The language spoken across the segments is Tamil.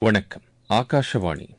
வணக்கம் ஆகாஷவாணி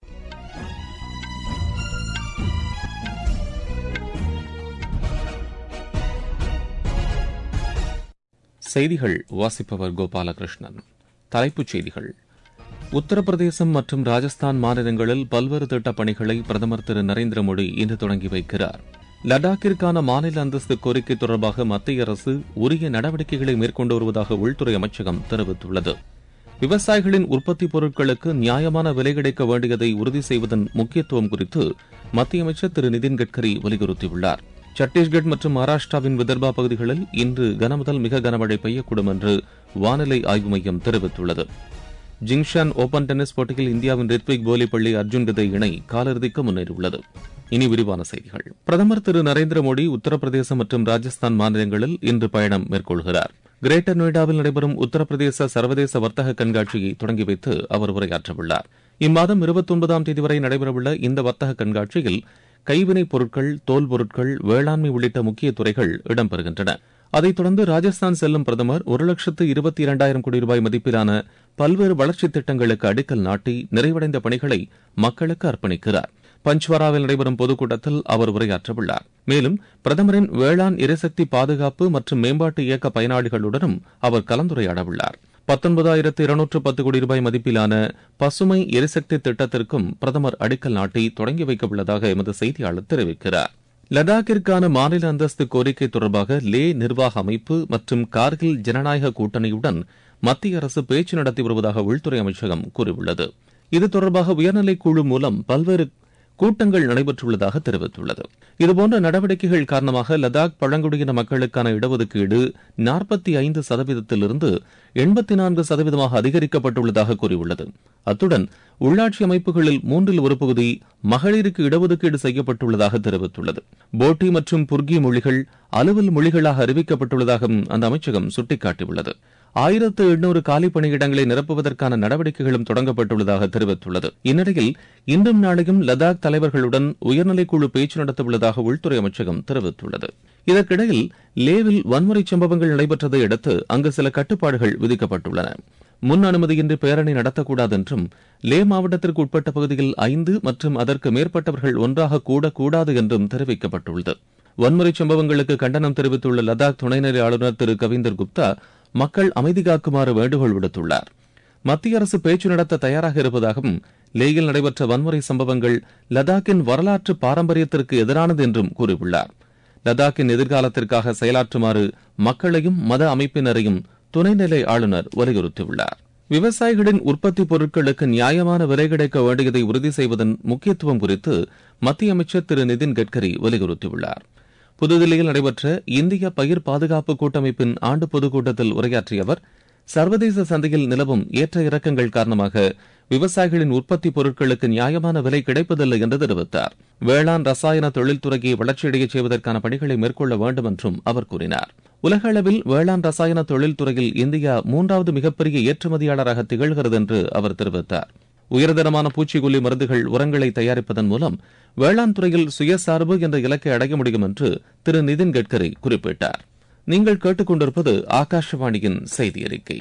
செய்திகள் வாசிப்பவர் கோபாலகிருஷ்ணன் தலைப்புச் செய்திகள் உத்தரப்பிரதேசம் மற்றும் ராஜஸ்தான் மாநிலங்களில் பல்வேறு திட்டப் பணிகளை பிரதமர் திரு நரேந்திர மோடி இன்று தொடங்கி வைக்கிறார் லடாக்கிற்கான மாநில அந்தஸ்து கோரிக்கை தொடர்பாக மத்திய அரசு உரிய நடவடிக்கைகளை மேற்கொண்டு வருவதாக உள்துறை அமைச்சகம் தெரிவித்துள்ளது விவசாயிகளின் உற்பத்தி பொருட்களுக்கு நியாயமான விலை கிடைக்க வேண்டியதை உறுதி செய்வதன் முக்கியத்துவம் குறித்து மத்திய அமைச்சர் திரு நிதின் கட்கரி வலியுறுத்தியுள்ளார் சத்தீஸ்கட் மற்றும் மகாராஷ்டிராவின் விதர்பா பகுதிகளில் இன்று கனமுதல் மிக கனமழை பெய்யக்கூடும் என்று வானிலை ஆய்வு மையம் தெரிவித்துள்ளது ஜிங்ஷான் ஓபன் டென்னிஸ் போட்டியில் இந்தியாவின் ரித்விக் போலிப்பள்ளி அர்ஜுன் கதை இணை காலிறுதிக்கு முன்னேறியுள்ளது இனி விரிவான செய்திகள் பிரதமர் திரு நரேந்திர மோடி உத்தரப்பிரதேசம் மற்றும் ராஜஸ்தான் மாநிலங்களில் இன்று பயணம் மேற்கொள்கிறார் கிரேட்டர் நொய்டாவில் நடைபெறும் உத்தரப்பிரதேச சர்வதேச வர்த்தக கண்காட்சியை தொடங்கி வைத்து அவர் உரையாற்றவுள்ளார் இம்மாதம் இருபத்தி ஒன்பதாம் தேதி வரை நடைபெறவுள்ள இந்த வர்த்தக கண்காட்சியில் கைவினைப் பொருட்கள் தோல் பொருட்கள் வேளாண்மை உள்ளிட்ட முக்கிய துறைகள் இடம்பெறுகின்றன அதைத் தொடர்ந்து ராஜஸ்தான் செல்லும் பிரதமர் ஒரு லட்சத்து இருபத்தி இரண்டாயிரம் கோடி ரூபாய் மதிப்பிலான பல்வேறு வளர்ச்சித் திட்டங்களுக்கு அடிக்கல் நாட்டி நிறைவடைந்த பணிகளை மக்களுக்கு அர்ப்பணிக்கிறார் பஞ்ச்வாராவில் நடைபெறும் பொதுக்கூட்டத்தில் அவர் உரையாற்றவுள்ளார் மேலும் பிரதமரின் வேளாண் எரிசக்தி பாதுகாப்பு மற்றும் மேம்பாட்டு இயக்க பயனாளிகளுடனும் அவர் கலந்துரையாடவுள்ளார் பத்தொன்பதாயிரத்து இருநூற்று பத்து கோடி ரூபாய் மதிப்பிலான பசுமை எரிசக்தி திட்டத்திற்கும் பிரதமர் அடிக்கல் நாட்டி தொடங்கி வைக்கவுள்ளதாக எமது செய்தியாளர் தெரிவிக்கிறார் லடாக்கிற்கான மாநில அந்தஸ்து கோரிக்கை தொடர்பாக லே நிர்வாக அமைப்பு மற்றும் கார்கில் ஜனநாயக கூட்டணியுடன் மத்திய அரசு பேச்சு நடத்தி வருவதாக உள்துறை அமைச்சகம் கூறியுள்ளது இது தொடர்பாக உயர்நிலைக் குழு மூலம் பல்வேறு கூட்டங்கள் நடைபெற்றுள்ளதாக தெரிவித்துள்ளது இதுபோன்ற நடவடிக்கைகள் காரணமாக லடாக் பழங்குடியின மக்களுக்கான இடஒதுக்கீடு நாற்பத்தி ஐந்து சதவீதத்திலிருந்து எண்பத்தி நான்கு சதவீதமாக அதிகரிக்கப்பட்டுள்ளதாக கூறியுள்ளது அத்துடன் உள்ளாட்சி அமைப்புகளில் மூன்றில் ஒரு பகுதி மகளிருக்கு இடஒதுக்கீடு செய்யப்பட்டுள்ளதாக தெரிவித்துள்ளது போட்டி மற்றும் புர்கி மொழிகள் அலுவல் மொழிகளாக அறிவிக்கப்பட்டுள்ளதாகவும் அந்த அமைச்சகம் சுட்டிக்காட்டியுள்ளது ஆயிரத்து எண்ணூறு காலி பணியிடங்களை நிரப்புவதற்கான நடவடிக்கைகளும் தொடங்கப்பட்டுள்ளதாக தெரிவித்துள்ளது இந்நிலையில் இன்றும் நாளையும் லடாக் தலைவர்களுடன் உயர்நிலைக்குழு பேச்சு நடத்தவுள்ளதாக உள்துறை அமைச்சகம் தெரிவித்துள்ளது இதற்கிடையில் லேவில் வன்முறை சம்பவங்கள் நடைபெற்றதை அடுத்து அங்கு சில கட்டுப்பாடுகள் விதிக்கப்பட்டுள்ளன முன் அனுமதியின்றி பேரணி நடத்தக்கூடாது என்றும் லே மாவட்டத்திற்கு உட்பட்ட பகுதியில் ஐந்து மற்றும் அதற்கு மேற்பட்டவர்கள் ஒன்றாக கூடக்கூடாது என்றும் தெரிவிக்கப்பட்டுள்ளது வன்முறை சம்பவங்களுக்கு கண்டனம் தெரிவித்துள்ள லடாக் துணைநிலை ஆளுநர் திரு கவிந்தர் குப்தா மக்கள் அமைதி காக்குமாறு வேண்டுகோள் விடுத்துள்ளார் மத்திய அரசு பேச்சு நடத்த தயாராக இருப்பதாகவும் லேயில் நடைபெற்ற வன்முறை சம்பவங்கள் லடாக்கின் வரலாற்று பாரம்பரியத்திற்கு எதிரானது என்றும் கூறியுள்ளார் லடாக்கின் எதிர்காலத்திற்காக செயலாற்றுமாறு மக்களையும் மத அமைப்பினரையும் துணைநிலை ஆளுநர் வலியுறுத்தியுள்ளார் விவசாயிகளின் உற்பத்தி பொருட்களுக்கு நியாயமான விலை கிடைக்க வேண்டியதை உறுதி செய்வதன் முக்கியத்துவம் குறித்து மத்திய அமைச்சர் திரு நிதின் கட்கரி வலியுறுத்தியுள்ளார் புதுதில்லியில் நடைபெற்ற இந்திய பயிர் பாதுகாப்பு கூட்டமைப்பின் ஆண்டு பொதுக்கூட்டத்தில் உரையாற்றிய அவர் சர்வதேச சந்தையில் நிலவும் ஏற்ற இறக்கங்கள் காரணமாக விவசாயிகளின் உற்பத்தி பொருட்களுக்கு நியாயமான விலை கிடைப்பதில்லை என்று தெரிவித்தார் வேளாண் ரசாயன தொழில்துறையை வளர்ச்சியடையச் செய்வதற்கான பணிகளை மேற்கொள்ள வேண்டும் என்றும் அவர் கூறினார் உலக அளவில் வேளாண் ரசாயன தொழில்துறையில் இந்தியா மூன்றாவது மிகப்பெரிய ஏற்றுமதியாளராக திகழ்கிறது என்று அவர் தெரிவித்தார் உயர்தரமான பூச்சிக்கொல்லி மருந்துகள் உரங்களை தயாரிப்பதன் மூலம் வேளாண் துறையில் சுயசார்பு என்ற இலக்கை அடைய முடியும் என்று திரு நிதின் கட்கரி குறிப்பிட்டார் நீங்கள் கேட்டுக்கொண்டிருப்பது ஆகாஷவாணியின் செய்தி அறிக்கை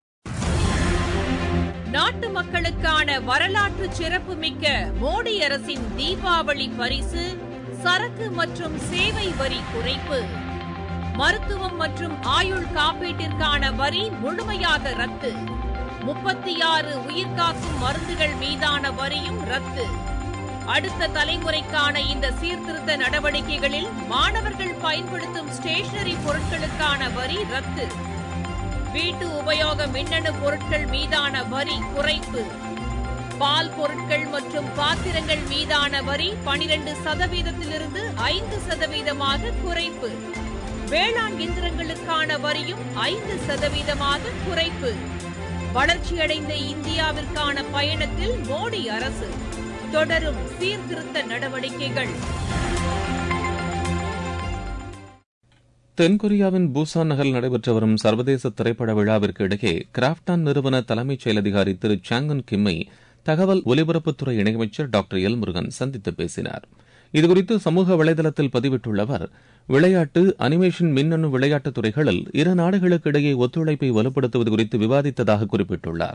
நாட்டு மக்களுக்கான வரலாற்று சிறப்புமிக்க மோடி அரசின் தீபாவளி பரிசு சரக்கு மற்றும் சேவை வரி குறைப்பு மருத்துவம் மற்றும் ஆயுள் காப்பீட்டிற்கான வரி முழுமையாக ரத்து முப்பத்தி ஆறு உயிர்காக்கும் மருந்துகள் மீதான வரியும் ரத்து அடுத்த தலைமுறைக்கான இந்த சீர்திருத்த நடவடிக்கைகளில் மாணவர்கள் பயன்படுத்தும் ஸ்டேஷனரி பொருட்களுக்கான வரி ரத்து வீட்டு உபயோக மின்னணு பொருட்கள் மீதான வரி குறைப்பு பால் பொருட்கள் மற்றும் பாத்திரங்கள் மீதான வரி பனிரெண்டு சதவீதத்திலிருந்து ஐந்து சதவீதமாக குறைப்பு வேளாண் இயந்திரங்களுக்கான வரியும் ஐந்து சதவீதமாக குறைப்பு வளர்ச்சியடைந்த இந்தியாவிற்கான பயணத்தில் மோடி அரசு தொடரும் சீர்திருத்த நடவடிக்கைகள் தென்கொரியாவின் பூசான் நகரில் நடைபெற்று வரும் சர்வதேச திரைப்பட விழாவிற்கு இடையே கிராப்டான் நிறுவன தலைமைச் செயல் அதிகாரி திரு சாங்கன் கிம்மை தகவல் ஒலிபரப்புத்துறை இணையமைச்சர் டாக்டர் எல் முருகன் சந்தித்து பேசினார் இதுகுறித்து சமூக வலைதளத்தில் பதிவிட்டுள்ள அவர் விளையாட்டு அனிமேஷன் மின்னணு விளையாட்டுத் துறைகளில் இரு நாடுகளுக்கு இடையே ஒத்துழைப்பை வலுப்படுத்துவது குறித்து விவாதித்ததாக குறிப்பிட்டுள்ளார்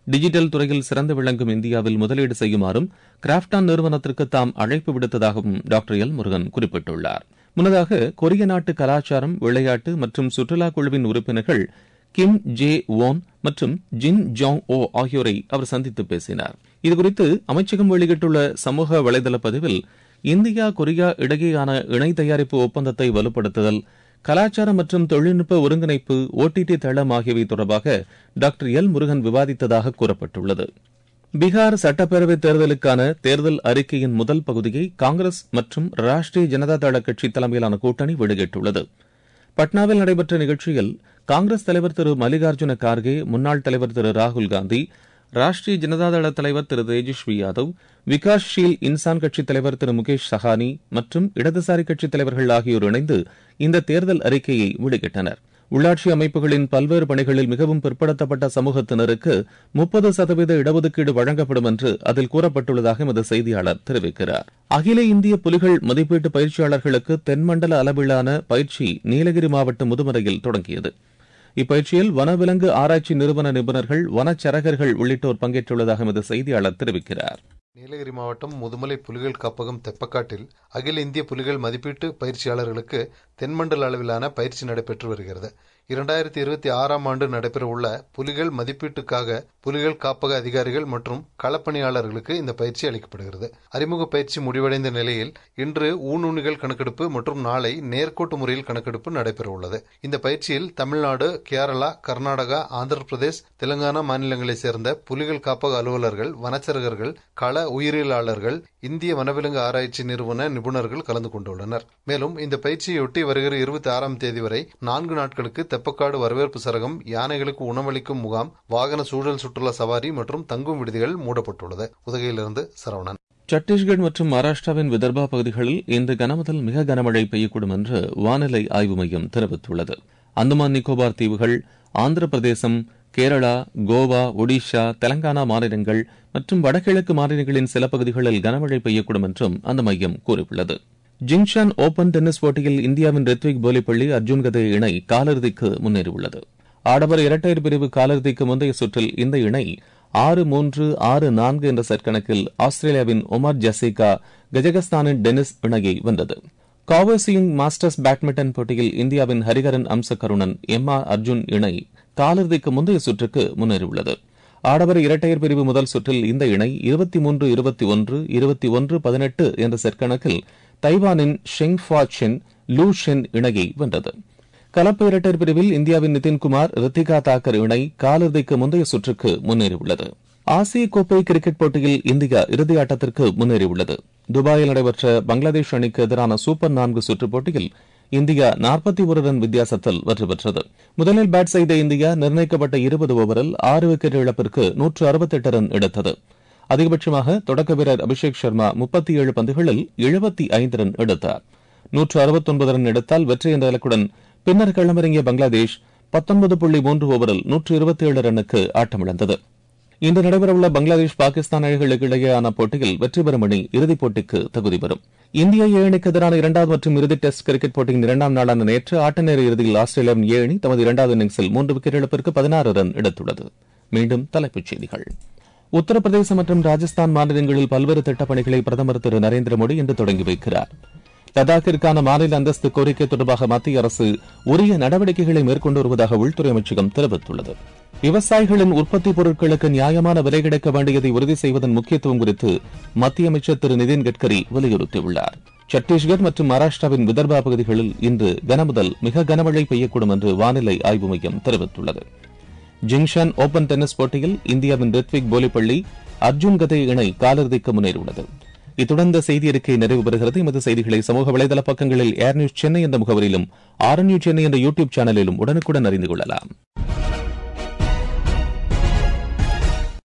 டிஜிட்டல் துறையில் சிறந்து விளங்கும் இந்தியாவில் முதலீடு செய்யுமாறும் கிராப்டான் நிறுவனத்திற்கு தாம் அழைப்பு விடுத்ததாகவும் டாக்டர் எல் முருகன் குறிப்பிட்டுள்ளார் முன்னதாக கொரிய நாட்டு கலாச்சாரம் விளையாட்டு மற்றும் சுற்றுலா குழுவின் உறுப்பினர்கள் கிம் ஜே ஓன் மற்றும் ஜின் ஜோங் ஓ ஆகியோரை அவர் சந்தித்து பேசினார் இதுகுறித்து அமைச்சகம் வெளியிட்டுள்ள சமூக வலைதள பதிவில் இந்தியா கொரியா இடையேயான இணை தயாரிப்பு ஒப்பந்தத்தை வலுப்படுத்துதல் கலாச்சாரம் மற்றும் தொழில்நுட்ப ஒருங்கிணைப்பு ஓடிடி தளம் ஆகியவை தொடர்பாக டாக்டர் எல் முருகன் விவாதித்ததாக கூறப்பட்டுள்ளது பீகார் சட்டப்பேரவைத் தேர்தலுக்கான தேர்தல் அறிக்கையின் முதல் பகுதியை காங்கிரஸ் மற்றும் ராஷ்டிரிய ஜனதா தள கட்சி தலைமையிலான கூட்டணி வெளியிட்டுள்ளது பட்னாவில் நடைபெற்ற நிகழ்ச்சியில் காங்கிரஸ் தலைவர் திரு மல்லிகார்ஜுன கார்கே முன்னாள் தலைவர் திரு ராகுல் காந்தி ராஷ்டிரிய ஜனதாதள தலைவர் திரு தேஜஸ்வி யாதவ் விகாஸ் ஷீல் இன்சான் கட்சித் தலைவர் திரு முகேஷ் சஹானி மற்றும் இடதுசாரி கட்சித் தலைவர்கள் ஆகியோர் இணைந்து இந்த தேர்தல் அறிக்கையை வெளியிட்டனர் உள்ளாட்சி அமைப்புகளின் பல்வேறு பணிகளில் மிகவும் பிற்படுத்தப்பட்ட சமூகத்தினருக்கு முப்பது சதவீத இடஒதுக்கீடு வழங்கப்படும் என்று அதில் கூறப்பட்டுள்ளதாக எமது செய்தியாளர் தெரிவிக்கிறார் அகில இந்திய புலிகள் மதிப்பீட்டு பயிற்சியாளர்களுக்கு தென்மண்டல அளவிலான பயிற்சி நீலகிரி மாவட்டம் முதுமலையில் தொடங்கியது இப்பயிற்சியில் வனவிலங்கு ஆராய்ச்சி நிறுவன நிபுணர்கள் வனச்சரகர்கள் உள்ளிட்டோர் பங்கேற்றுள்ளதாக எமது செய்தியாளர் தெரிவிக்கிறார் நீலகிரி மாவட்டம் முதுமலை புலிகள் காப்பகம் தெப்பக்காட்டில் அகில இந்திய புலிகள் மதிப்பீட்டு பயிற்சியாளர்களுக்கு தென்மண்டல அளவிலான பயிற்சி நடைபெற்று வருகிறது இரண்டாயிரத்தி இருபத்தி ஆறாம் ஆண்டு நடைபெறவுள்ள புலிகள் மதிப்பீட்டுக்காக புலிகள் காப்பக அதிகாரிகள் மற்றும் களப்பணியாளர்களுக்கு இந்த பயிற்சி அளிக்கப்படுகிறது அறிமுக பயிற்சி முடிவடைந்த நிலையில் இன்று ஊனுண்ணிகள் கணக்கெடுப்பு மற்றும் நாளை நேர்கோட்டு முறையில் கணக்கெடுப்பு நடைபெறவுள்ளது இந்த பயிற்சியில் தமிழ்நாடு கேரளா கர்நாடகா ஆந்திர பிரதேஷ் தெலுங்கானா மாநிலங்களைச் சேர்ந்த புலிகள் காப்பக அலுவலர்கள் வனச்சரகர்கள் கள உயிரியலாளர்கள் இந்திய வனவிலங்கு ஆராய்ச்சி நிறுவன நிபுணர்கள் கலந்து கொண்டுள்ளனர் மேலும் இந்த பயிற்சியொட்டி வருகிற இருபத்தி ஆறாம் தேதி வரை நான்கு நாட்களுக்கு தெப்பக்காடு வரவேற்பு சரகம் யானைகளுக்கு உணவளிக்கும் முகாம் வாகன சூழல் சுற்றுலா சவாரி மற்றும் தங்கும் விடுதிகள் மூடப்பட்டுள்ளது உதகையிலிருந்து சரவணன் சத்தீஸ்கர் மற்றும் மகாராஷ்டிராவின் விதர்பா பகுதிகளில் இன்று கனமுதல் மிக கனமழை பெய்யக்கூடும் என்று வானிலை ஆய்வு மையம் தெரிவித்துள்ளது அந்தமான் நிக்கோபார் தீவுகள் ஆந்திர பிரதேசம் கேரளா கோவா ஒடிஷா தெலங்கானா மாநிலங்கள் மற்றும் வடகிழக்கு மாநிலங்களின் சில பகுதிகளில் கனமழை பெய்யக்கூடும் என்றும் அந்த மையம் கூறியுள்ளது ஜிங்ஷான் ஓபன் டென்னிஸ் போட்டியில் இந்தியாவின் ரித்விக் போலிப்பள்ளி அர்ஜுன் கதே இணை காலிறுதிக்கு முன்னேறியுள்ளது ஆடவர் இரட்டையர் பிரிவு காலிறுதிக்கு முந்தைய சுற்றில் இந்த இணை ஆறு மூன்று ஆறு நான்கு என்ற செட் கணக்கில் ஆஸ்திரேலியாவின் ஒமர் ஜசீகா கஜகஸ்தானின் டென்னிஸ் இணையை வென்றது காவர்சியிங் மாஸ்டர்ஸ் பேட்மிண்டன் போட்டியில் இந்தியாவின் ஹரிகரன் அம்ச கருணன் எம் ஆர் அர்ஜுன் இணை காலிறுதிக்கு முந்தைய சுற்றுக்கு முன்னேறியுள்ளது ஆடவர் இரட்டையர் பிரிவு முதல் சுற்றில் இந்த இணை இருபத்தி மூன்று இருபத்தி ஒன்று இருபத்தி ஒன்று பதினெட்டு என்ற செட் கணக்கில் தைவானின் ஷெங் ஃபா சென் லூ ஷென் இணையை வென்றது கலப்பு இரட்டையர் பிரிவில் இந்தியாவின் நிதின்குமார் ரித்திகா தாக்கர் இணை காலிறுதிக்கு முந்தைய சுற்றுக்கு முன்னேறியுள்ளது ஆசிய கோப்பை கிரிக்கெட் போட்டியில் இந்தியா இறுதி ஆட்டத்திற்கு முன்னேறியுள்ளது துபாயில் நடைபெற்ற பங்களாதேஷ் அணிக்கு எதிரான சூப்பர் நான்கு சுற்றுப் போட்டியில் இந்தியா நாற்பத்தி ஒரு ரன் வித்தியாசத்தில் வெற்றி பெற்றது முதலில் பேட் செய்த இந்தியா நிர்ணயிக்கப்பட்ட இருபது ஓவரில் ஆறு விக்கெட் இழப்பிற்கு நூற்று அறுபத்தெட்டு ரன் எடுத்தது அதிகபட்சமாக தொடக்க வீரர் அபிஷேக் சர்மா முப்பத்தி ஏழு பந்துகளில் எழுபத்தி ஐந்து ரன் எடுத்தார் நூற்று அறுபத்தொன்பது ரன் எடுத்தால் வெற்றி என்ற இலக்குடன் பின்னர் களமிறங்கிய பங்களாதேஷ் பத்தொன்பது புள்ளி மூன்று ஓவரில் நூற்று இருபத்தி ஏழு ரன்னுக்கு ஆட்டமிழந்தது இன்று நடைபெறவுள்ள பங்களாதேஷ் பாகிஸ்தான் அணிகளுக்கு இடையேயான போட்டியில் வெற்றி பெறும் அணி இறுதிப் போட்டிக்கு தகுதி பெறும் இந்திய ஏ அணிக்கு எதிரான இரண்டாவது மற்றும் இறுதி டெஸ்ட் கிரிக்கெட் போட்டியின் இரண்டாம் நாளான நேற்று ஆட்ட நேர இறுதியில் ஆஸ்திரேலியாவின் ஏ அணி தமது இரண்டாவது இன்னிங்ஸில் மூன்று விக்கெட் இழப்பிற்கு பதினாறு ரன் எடுத்துள்ளது மீண்டும் தலைப்புச் செய்திகள் உத்தரப்பிரதேசம் மற்றும் ராஜஸ்தான் மாநிலங்களில் பல்வேறு திட்டப் பணிகளை பிரதமர் திரு நரேந்திர மோடி இன்று தொடங்கி வைக்கிறார் லடாக்கிற்கான மாநில அந்தஸ்து கோரிக்கை தொடர்பாக மத்திய அரசு உரிய நடவடிக்கைகளை மேற்கொண்டு வருவதாக உள்துறை அமைச்சகம் தெரிவித்துள்ளது விவசாயிகளின் உற்பத்தி பொருட்களுக்கு நியாயமான விலை கிடைக்க வேண்டியதை உறுதி செய்வதன் முக்கியத்துவம் குறித்து மத்திய அமைச்சர் திரு நிதின் கட்கரி வலியுறுத்தியுள்ளார் சத்தீஸ்கர் மற்றும் மகாராஷ்டிராவின் விதர்பா பகுதிகளில் இன்று கனமுதல் மிக கனமழை பெய்யக்கூடும் என்று வானிலை ஆய்வு மையம் தெரிவித்துள்ளது ஜிங்ஷான் ஓபன் டென்னிஸ் போட்டியில் இந்தியாவின் ரித்விக் போலிப்பள்ளி அர்ஜுன் கதே இணை காலிறுதிக்கு முன்னேறியுள்ளது இத்துடன் இந்த செய்தி அறிக்கை நிறைவு பெறுகிறது எமது செய்திகளை சமூக வலைதள பக்கங்களில் ஏர் நியூஸ் சென்னை என்ற முகவரியிலும் ஆர் நியூஸ் சென்னை என்ற யூடியூப் சேனலிலும் உடனுக்குடன் அறிந்து கொள்ளலாம்